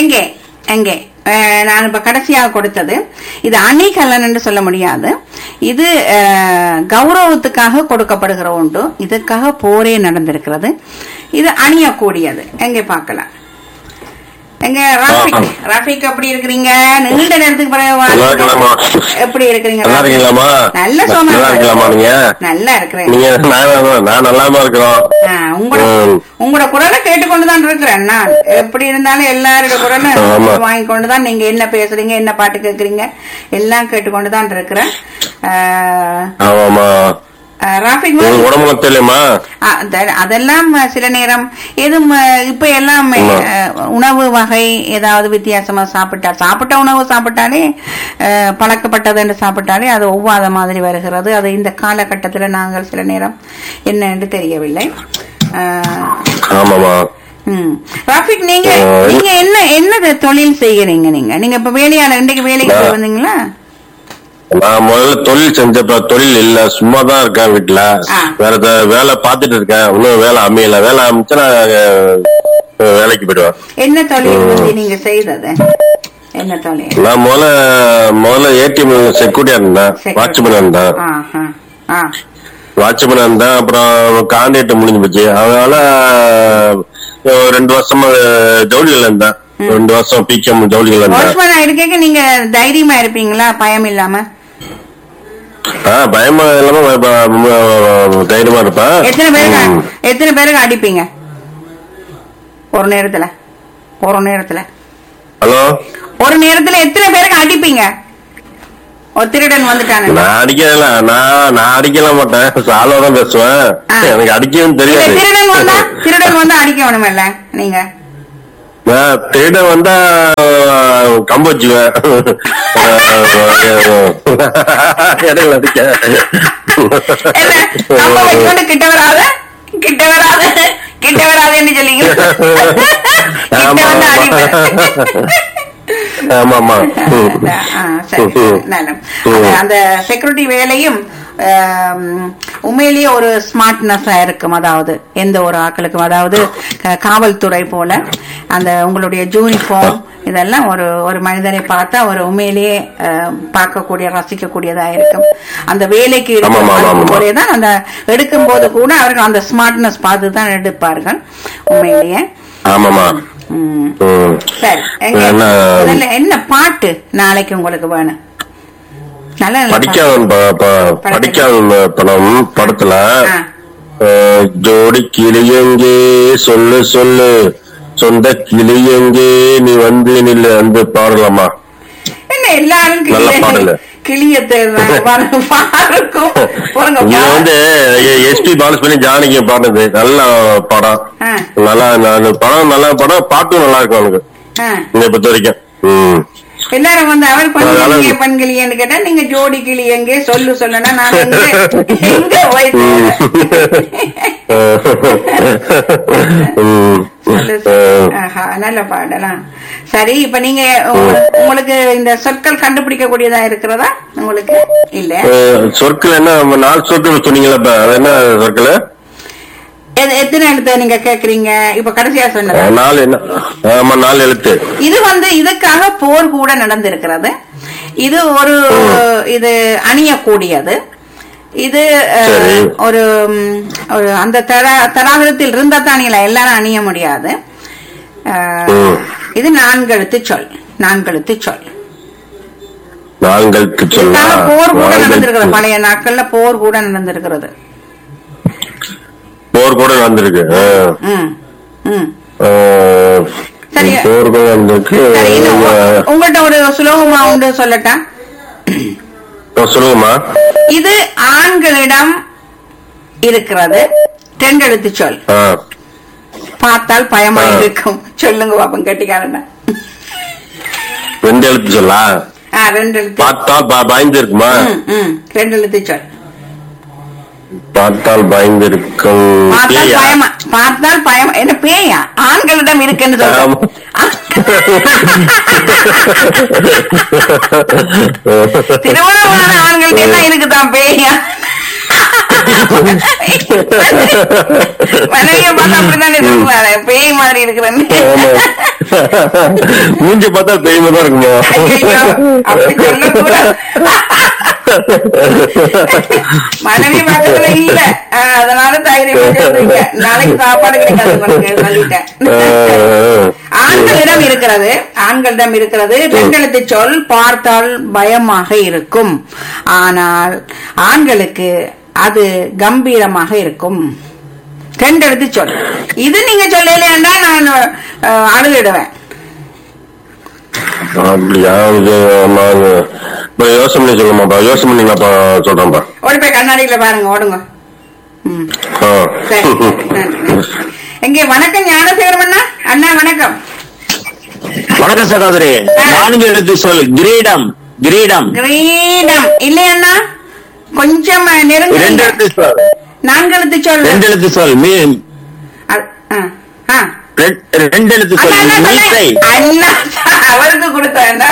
எங்கே எங்கே அஹ், நான் இப்ப கடைசியாக கொடுத்தது இது அணிகலன் என்று சொல்ல முடியாது இது அஹ், கௌரவத்துக்காக கொடுக்கப்படுகிற ஒன்று இதுக்காக போரே நடந்திருக்கிறது இது அணியக்கூடியது எங்கே பார்க்கலாம் எங்க ராஃபிக் ஆ. ராஃபிக் எப்படி இருக்கிறீங்க நீண்ட நேரத்துக்கு பிறகு நல்லா இருக்கலாமா? எப்படி இருக்கிறீங்க நல்லா ராஃபிக்? இருக்கீங்களாமா நல்ல சோமா நல்லா இருக்கலாமா நீங்க நல்லா இருக்கிறேன் நீங்க நான் நான் நல்லாம இருக்கிறோம் ஆ, உங்களோட ம். உங்களோட குரலை கேட்டுக்கொண்டுதான் இருக்கிறேன் நான் எப்படி இருந்தாலும் எல்லாரோட குரலும் ஆமா. வாங்கி கொண்டுதான் நீங்க என்ன பேசுறீங்க என்ன பாட்டு கேக்குறீங்க எல்லாம் கேட்டுக்கொண்டுதான் இருக்கிறேன் ஆ, ஆமாமா ஆ, ராஃபிக் உங்க மாதிரி- உடம்புல தெரியலையுமா ஆ, அத- அதெல்லாம் சில நேரம் எதுவும் இப்ப எல்லாம் ஆமா. அஹ், உணவு வகை ஏதாவது வித்தியாசமா சாப்பிட்டா சாப்பிட்ட உணவு சாப்பிட்டாலே அஹ், பழக்கப்பட்டது என்று சாப்பிட்டாலே அது ஒவ்வாத மாதிரி வருகிறது அது இந்த காலகட்டத்துல நாங்கள் சில நேரம் என்ன என்று தெரியவில்லை அஹ், ஆமாமா ம். ராஃபிக் நீங்க ஆ. நீங்க என்ன என்ன தொழில் செய்யறீங்க நீங்க நீங்க இப்ப வேலையாளர் இன்றைக்கு வேலைக்கு நான்- போய் வந்தீங்களா நான் முதல்ல தொழில் செஞ்சப்ப தொழில் இல்ல சும்மா தான் இருக்கேன் வீட்டுல ஆ. வேற ஏதாவது வேலை பார்த்துட்டு இருக்கேன் இன்னும் வேலை அமையல வேலை அமைச்சா நான் அஹ், வேலைக்கு போயிடுவேன் என்ன தொழில் வந்து நீங்க செய்தது என்ன தொழில் நான் முதல்ல முதல்ல ஏடிஎம் செக்யூரிட்டியா இருந்தேன் சரி. வாட்ச்மேன் இருந்தேன் ஆ, ஆ, ஆ. வாட்ச்மேன் இருந்தேன் அப்புறம் கான்ட்ராக்ட் முடிஞ்சு போச்சு அதனால அஹ், ரெண்டு வருஷமா ஜவுளிகள் இருந்தேன் ரெண்டு வருஷம் பிகேம் ஜவுளிகள் இருந்தேன் வாட்ச்மேனா இருக்கேங்க நீங்க தைரியமா இருப்பீங்களா பயம் இல்லாம ஆஹ் பயமா இல்லாம ப- ப- தைரியமா இருப்பேன் எத்தனை பேருக்கு ம். எத்தனை பேருக்கு அடிப்பீங்க ஒரு நேரத்துல ஒரு நேரத்துல ஹலோ ஒரு நேரத்துல எத்தனை பேருக்கு அடிப்பீங்க ஒரு திருடன் வந்துட்டானு நான் அடிக்கல நான் நான் அடிக்கல மாட்டேன் சாலோ தான் பேசுவேன் ஆ. எனக்கு அடிக்கவும் இல்ல, தெரியாது திருடன் வந்தா திருடன் வந்தா அடிக்க வேணுமில்ல நீங்க நான் திருட வந்தா அஹ், கம்பு வச்சுக்குவேன் இடையில அடிக்க என்ன நம்ம வைக்கொண்டு கிட்ட வராத கிட்ட வராத கிட்ட வராதன்னு சொல்லிங்க கிட்ட ஆமா வந்து அடிப்பேன் ஆமா ஆமா ஆ, சரி, சரி, நல்ல. அது அந்த செக்யூரிட்டி வேலையும் ஆம், உண்மையிலேயே ஒரு ஸ்மார்ட்னஸா இருக்கும் அதாவது எந்த ஒரு ஆட்களுக்கும் அதாவது க- காவல்துறை போல அந்த உங்களுடைய யூனிஃபார்ம் இதெல்லாம் ஒரு ஒரு மனிதனை பார்த்தா ஒரு உண்மையிலேயே அஹ், பார்க்கக்கூடிய ரசிக்கக்கூடியதா இருக்கும் அந்த வேலைக்கு ஆமா, ஆமா, ஆமா, ஆமா. போதே தான் அந்த எடுக்கும் போது கூட அவர்கள் அந்த ஸ்மார்ட்னஸ் பார்த்து தான் எடுப்பார்கள் உண்மையிலேயே ஆமாமா ம். ம். சரி எங்க என்ன முதல்ல என்ன பாட்டு நாளைக்கு உங்களுக்கு வேணும் நல்ல நல்ல பாட்டு. படிக்காதவன் ப- ப- படிக்காதவன் படம் படத்துல ஆ. அஹ், ஜோடி கிளியங்கே சொல்லு சொல்லு சொந்த கிளியங்கே நீ வந்து நில்லு வந்து பாடலாமா என்ன எல்லாரும் நல்ல கிளிய பாடலு. கிளிய தேடுறாங்க பாருங்க பாருக்கும் பாருங்க இது பா- வந்து எஸ்பி பாலசுமணி ஜானகி பாடுனது நல்ல படம் ஆ. நல்லா நல்ல படம் நல்ல படம் பாட்டும் நல்லா இருக்கும் அவனுக்கு ஆ. என்னை பொறுத்த வரைக்கும் ம். எல்லாரும் வந்து அவர் பெண் அதனால- கிளியே பெண் கிளியன்னு கேட்டா நீங்க ஜோடி கிளி எங்கே சொல்லு சொல்லனா நான் எங்க எங்க போய் ம். சொல்லு, சொல்லு. ஆஹா, நல்ல பாடலாம் சரி இப்ப நீங்க உங்க- உங்களுக்கு இந்த சொற்கள் கண்டுபிடிக்க கூடியதா இருக்கிறதா உங்களுக்கு இல்ல அஹ், சொற்கள் என்ன நாலு சொற்கள் சொன்னீங்களா இப்ப அது என்ன சொற்கள் எது- எத்தனை எழுத்து நீங்க கேக்குறீங்க இப்ப கடைசியா சொன்னது நாலு என்ன ஆமா நாலு எழுத்து இது வந்து இதுக்காக போர் கூட நடந்திருக்கிறது இது ஒரு இது அணியக்கூடியது இது அஹ், சரி. ஒரு ம், ஒரு அந்த தரா- தராதரத்தில் இருந்தா தான் இல்ல எல்லாரும் அணிய முடியாது அஹ், ம். இது நான்கெழுத்து சொல் நான்கெழுத்து சொல் நான்களுக்கு சொல்லலாம் இதுக்காக போர் கூட நடந்திருக்கிறது நான்களுக்கு. பழைய நாட்கள்ல போர் கூட நடந்திருக்கிறது போர் கூட வந்திருக்கு ம் ம் சரி. போர் கூட வந்திருக்கு சரி இது உ- அஹ், உங்கள்ட்ட ஒரு சுலோகமா உண்டு சொல்லட்டா சொல்லுங்கம்மா இது ஆண்களிடம் இருக்கிறது தெண்டெழுத்து சொல் ஆ. பார்த்தால் பயமா ஆ. இருக்கும் சொல்லுங்க பாப்பம் கட்டிக்காரன் ரெண்டு எழுத்து சொல்லா ஆ ரெண்டு எழுத்து பார்த்தா ப- பயந்து இருக்குமா ம், ம், ரெண்டு எழுத்து சொல் பார்த்தால் பயந்து இருக்கும் பார்த்தால் பேயா? பயமா பார்த்தால் பயமா என்ன பேயா ஆண்களிடம் இருக்குன்னு ஆமா. சொல்றேன் திருமணமான ஆண்களுக்கு என்ன இருக்குதான் பேயா மனைவிய பார்த்தா அப்படித்தானே சொல்லுவாரு பேய் மாதிரி இருக்கிறேன்னு ஆமா. மூஞ்சி பார்த்தா பெய்மை தான் இருக்குமா ஐயையோ, அப்படி சொல்லக்கூடாது. மனைவி பக்கத்துல இல்ல ஆஹ், அதனால தைரியமா சொல்றீங்க நாளைக்கு சாப்பாடு கிடைக்காது பாருங்க, சொல்லிட்டேன் ஆண்களிடம் இருக்கிறது ஆண்களிடம் இருக்கிறது பெண்களுக்கு சொல் பார்த்தால் பயமாக இருக்கும் ஆனால் ஆண்களுக்கு அது கம்பீரமாக இருக்கும் ரெண்டெழுத்து சொல் இது நீங்க சொல்லலையாண்டா நான் அஹ், அழுதுடுவேன் அப்படியா இது நான் இப்ப யோசனை பண்ணி சொல்லுமாப்பா யோசனை பண்ணி நான் பா- சொல்றேன்ப்பா ஓடி போய் கண்ணாடியில பாருங்க ஓடுங்க ம் ஆ. சரி நன்றி. எங்கே வணக்கம் ஞானசேகரம் அண்ணா அண்ணா வணக்கம் வணக்கம் சகோதரி நான்கு எழுத்து சொல் கிரீடம் கிரீடம் கிரீடம் இல்லையண்ணா கொஞ்சம் ரெண்டு நெருங்க எழுத்து சொல் நான்கெழுத்து சொல் ரெண்டு எழுத்து சொல் மீ அ- ஆ, ஆ. ரெ- ரெண்டு எழுத்து அண்ணா, சொல் அண்ணா, மீசை சொல்லுங்க. அண்ணா அவருக்கு கொடுத்தேன்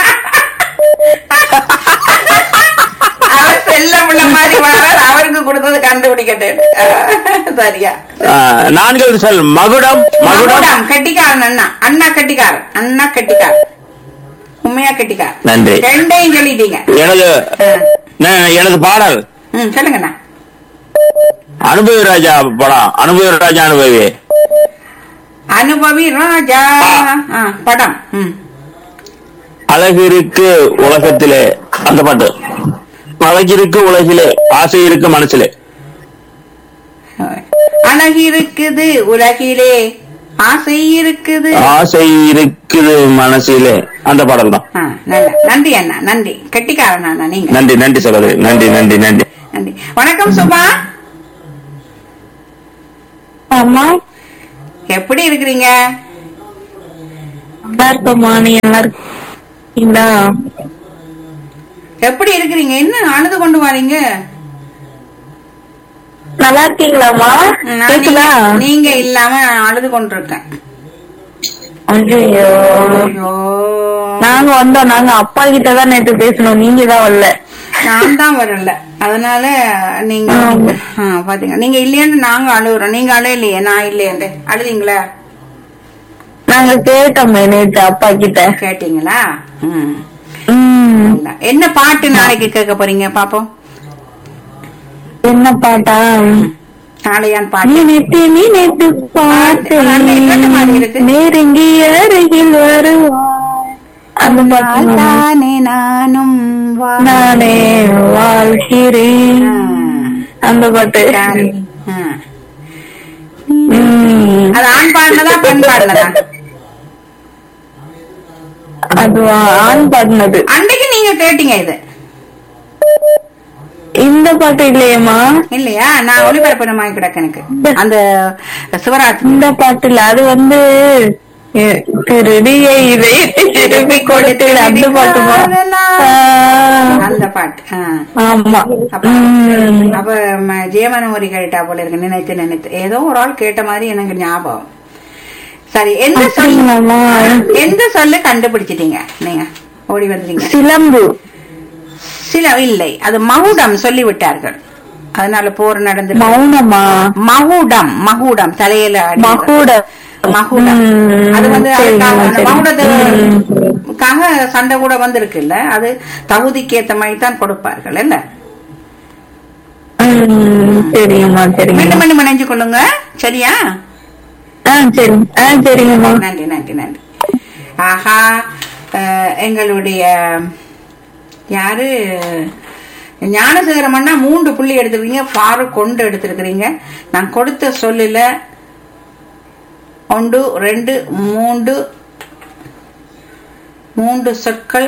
அவர் செல்ல உள்ள மாதிரி வரார் அவருக்கு கொடுத்தது கண்டுபிடிக்கட்டேன் சரியா ஆ, நான்கு எழுத்து சொல் மகுடம் மகுடம் மகுடம் கட்டிக்காரன் அண்ணா அண்ணா கட்டிக்காரன் அண்ணா கட்டிக்காரன் உண்மையா கட்டிக்காரன் நன்றி. ரெண்டையும் சொல்லிட்டீங்க எனது ஆ. ந- எனது பாடல் ம் சொல்லுங்கண்ணா அனுபவி ராஜா படம் அனுபவி ராஜா அனுபவி அனுபவி ராஜா ஆ, படம் ம் அழகு இருக்கு உலகத்திலே அந்த பாட்டு அழகு இருக்கு உலகிலே ஆசை இருக்கு மனசிலே அழகு இருக்குது உலகிலே ஆசை இருக்குது ஆசை இருக்குது மனசிலே அந்த பாடல் தான் ஆ, நல்ல நன்றி அண்ணா நன்றி கெட்டிக்காரன் அண்ணா நீங்க நன்றி நன்றி சகோதரி நன்றி நன்றி நன்றி நன்றி வணக்கம் சுபா அம்மா எப்படி இருக்கிறீங்க நல்லா இருக்கம்மா நீ நல்லா இருக்கீங்களா எப்படி இருக்கிறீங்க என்ன அழுது கொண்டு வரீங்க நல்லா இருக்கீங்களாம்மா நான் கேக்குதா நீங்க- நீங்க இல்லாம நான் அழுது கொண்டிருக்கேன் ஐயோ ஐயோ நாங்க வந்தோம் நாங்க அப்பா கிட்ட தான் நேத்து பேசணும் நீங்க தான் வரல நான் தான் வரல அதனால நீங்க ஆ, பாத்தீங்க நீங்க இல்லையான்னு நாங்க அழுகுறோம் நீங்க அழுகலையே நான் இல்லையாண்டு அழுதீங்களா நாங்க கேட்டோமே நேத்து அப்பா கிட்ட கேட்டீங்களா ம். ம், இல்ல. என்ன பாட்டு நாளைக்கு கேட்க போறீங்க பாப்போம் என்ன பாட்டா நாளையான் பாட்டு நினைத்து நினைத்து அது கேட்ட மாதிரி இருக்கு. பார்த்தேன் நெருங்கி அருகில் வருவாய் அந்த பாட்டு தானே நானும் வா- நானே வாழ்கிறேன் ஆ. அந்த பாட்டு தானே. ஆ. ம், அது ஆண் பாடினதா பெண் பாடினதா அது ஆண் பாடினது அன்னைக்கு நீங்க கேட்டீங்க இது இந்த பாட்டு இல்லையேம்மா இல்லையா நான் ஒளிபரப்பணமாய் கிடக்கு எனக்கு அந்த சிவராத்திரி இந்த பாட்டு இல்ல அது வந்து எ, திருடியை இதை திருப்பி கொடுத்து அந்த பாட்டுமா அந்த பாட்டு ஆ. ஆமா அப்ப ம், அப்ப ம- ஜெயமனோரி கேட்டா போல இருக்கு நினைத்து நினைத்து ஏதோ ஒரு ஆள் கேட்ட மாதிரி எனக்கு ஞாபகம் சரி எந்த சொல்லு அப்படிங்களாம்மா எந்த சொல்லு கண்டுபிடிச்சிட்டீங்க நீங்க ஓடி வந்துட்டீங்க சிலம்பு சில இல்லை அது மகுடம் சொல்லி விட்டார்கள் அதனால போர் நடந்து மௌனமா மகுடம் மகுடம் தலையில அடிக்கிறது. மகுட மகுடம் ம், அது வந்து சரிம்மா, அதுக்காக அந்த சரி. மகுடத்துக்காக சண்டை கூட வந்திருக்குல்ல அது தகுதிக்கு ஏத்த மாதிரி தான் கொடுப்பார்கள் இல்ல ம், சரிங்கம்மா சரிங்கம்மா மீண்டும் மீண்டும் இணைஞ்சு கொள்ளுங்க சரியா ஆ சரி ஆ சரிங்கம்மா நன்றி நன்றி நன்றி ஆஹா அஹ், எங்களுடைய யாரு ஞானசேகரமன்னா மூன்று புள்ளி எடுத்திருக்கீங்க பாரு கொண்டு எடுத்திருக்கிறீங்க நான் கொடுத்த சொல்லுல ஒன்று ரெண்டு மூன்று மூன்று சொற்கள்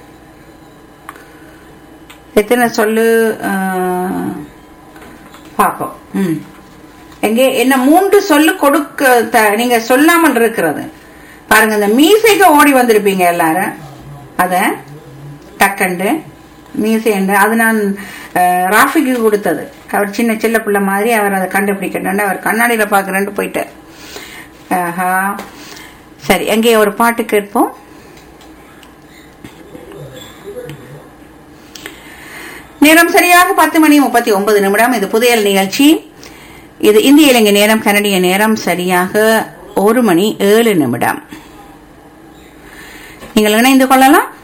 எத்தனை சொல்லு அஹ், பார்ப்போம் ம் எங்கே என்ன மூன்று சொல்லு கொடுக்க த- நீங்க சொல்லாமல் இருக்கிறது பாருங்க இந்த மீசைக்கு ஓடி வந்திருப்பீங்க எல்லாரும் அத டக்கண்டு மீசைண்டு அது நான் அஹ், ராஃபிக்கு கொடுத்தது அவர் சின்ன சின்ன பிள்ளை மாதிரி அவர் அதை கண்டுபிடிக்கணும் அவர் கண்ணாடியில பாக்குறேன்னு போயிட்டார் ஆஹா சரி எங்கே ஒரு பாட்டு கேட்போம் நேரம் சரியாக பத்து மணி முப்பத்தி ஒன்பது நிமிடம் இது புதையல் நிகழ்ச்சி இது இந்திய இலங்கை நேரம் கனடிய நேரம் சரியாக ஒரு மணி ஏழு நிமிடம் நீங்கள் இணைந்து கொள்ளலாம்